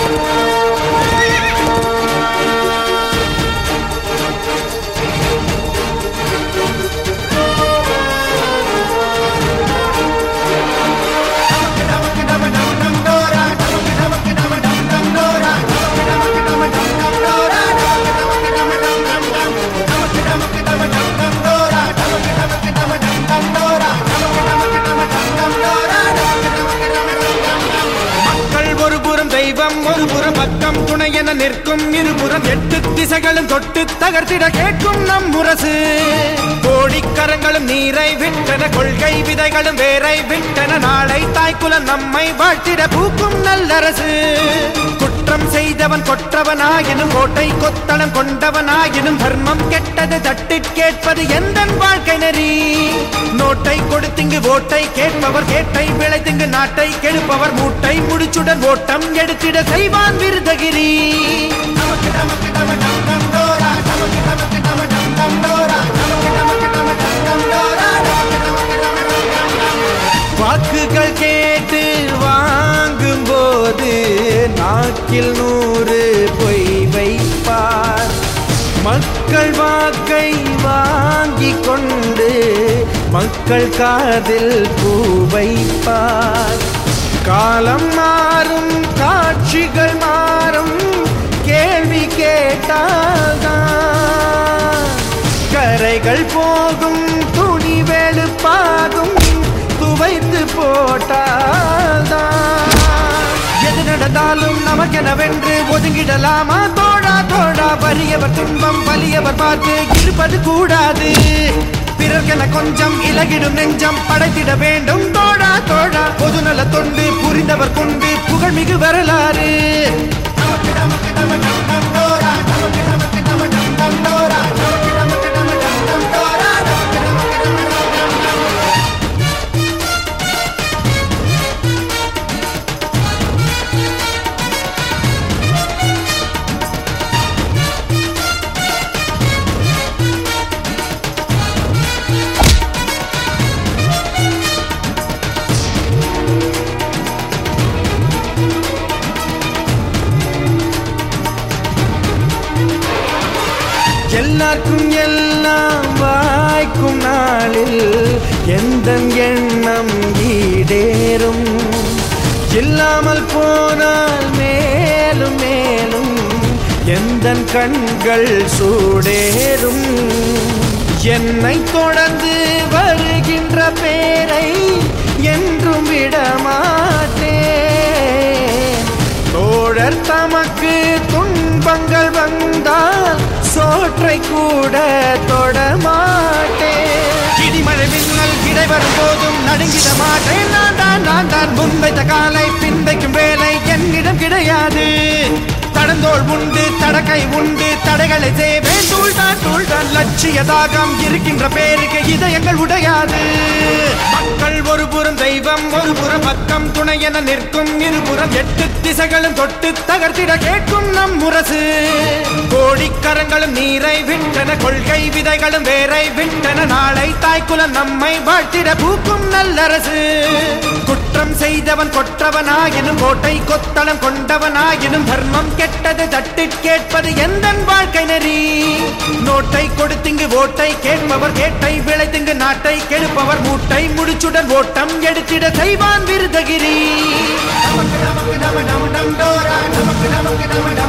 மக்கள் ஒரு புறம் தெய்வம் ஒரு புறம் பக்கம் துணை என நிற்கும் இருபுறம் எட்டு திசைகளும் தொட்டு தகர்த்திட கேட்கும் நம் முரசு கோடிக்கரங்களும் நீரை விட்டன கொள்கை விதைகளும் வேரை விட்டன நாளை தாய்க்குலம் நம்மை வாழ்த்திட பூக்கும் நல்லரசு குற்றம் செய்தவன் கொற்றவனாயினும் கோட்டை கொத்தளம் கொண்டவனாயினும் தர்மம் கெட்டது தட்டிற் கேட்பது எந்த வாழ்க்கை நெறி நோட்டை கொடுத்திங்கு ஓட்டை கேட்பவர் கேட்டை விளைத்திங்கு நாட்டை கெடுப்பவர் மூட்டை முடிச்சுடன் ஓட்டம் எடுத்திட செய்வான் விருதகிரி நமக்கு நமக்கு நம டம் டம் டோரா நமக்கு நமக்கு நம டம் டம் டோரா நமக்கு நமக்கு நம டம் டம் டோரா நமக்கு நமக்கு நம டம் டம் டம். வாக்குகள் கேட்டு வாங்கும் போது நாக்கில் நூறு பொய் வைப்பார் மக்கள் வாக்கை வாங்கிக் கொண்டு மக்கள் காதில் பூ வைப்பார் காலம் மாறும் காட்சிகள் மாறும் கேள்வி கேட்டால்தான் கரைகள் போகும் துணி வெளுப்பாகும் துவைத்து போட்டால்தான் எது நடந்தாலும் நமக்கெனவென்று ஒதுங்கிடலாமா தோழா தோழா வறியவர் துன்பம் வலியவர் பார்த்து இருப்பது கூடாது பிறர்க்கென கொஞ்சம் இலகிடும் நெஞ்சம் படைத்திட வேண்டும் தோழா தோழா பொதுநல தொண்டு புரிந்தவர் கொண்டு புகழ்மிகு வரலாறு நமக்கு நமக்கு நம டம் டம் டோரா, நமக்கு நமக்கு நம டம் டம் டோரா, நமக்கு நமக்கு நம டம் டம் டோரா, நமக்கு நமக்கு நம டம் டம் டம். எல்லாருக்கும் எல்லாம் வாய்க்கும் நாளில் எந்த எண்ணம் ஈடேறும் இல்லாமல் போனால் மேலும் மேலும் எந்த கண்கள் சூடேறும் என்னை தொடர்ந்து வருகின்ற பேரை என்றும் விடமாட்டேன் தோழர் தமக்கு துன்பங்கள் வந்தால் சோற்றை கூட தொடமாட்டேன் இடிமழை மின்னல் இடை வரும்போதும் நடுங்கிட மாட்டேன் நான் தான் நான் தான் முன்வைத்த காலை பின்வைக்கும் வேலை என்னிடம் கிடையாது தடந்தோள் உண்டு தடக்கை உண்டு தடைகளை செய்வேன் தூள்தான் தூள்தான் லட்சிய தாகம் இருக்கின்ற பேருக்கு இதயங்கள் உடையாது மக்கள் ஒரு புறம் தெய்வம் ஒரு புறம் பக்கம் துணை என நிற்கும் இருபுறம் எட்டு திசைகளும் தொட்டு தகர்த்திட கேட்கும் நம் முரசு கோடிக்கரங்களும் நீரை விட்டன கொள்கை விதைகளும் வேரை விட்டன நாளை தாய்க்குலம் நம்மை வாழ்த்திட பூக்கும் நல்லரசு குற்றம் செய்தவன் கொற்றவனாயினும் கோட்டை கொத்தளம் கொண்டவனாயினும் தர்மம் கெட்டது தட்டிற் கேட்பது எந்த வாழ்க்கை நெறி நோட்டை கொடுத்திங்கு ஓட்டை கேட்பவர் கேட்டை விளைத்திங்கு நாட்டை கெடுப்பவர் மூட்டை முடிச்சுடன் ஓட்டம் எடுத்திட செய்வான் விருதகிரி நமக்கு நமக்கு நம டம் டம் டோரா நமக்கு நமக்கு நம டம்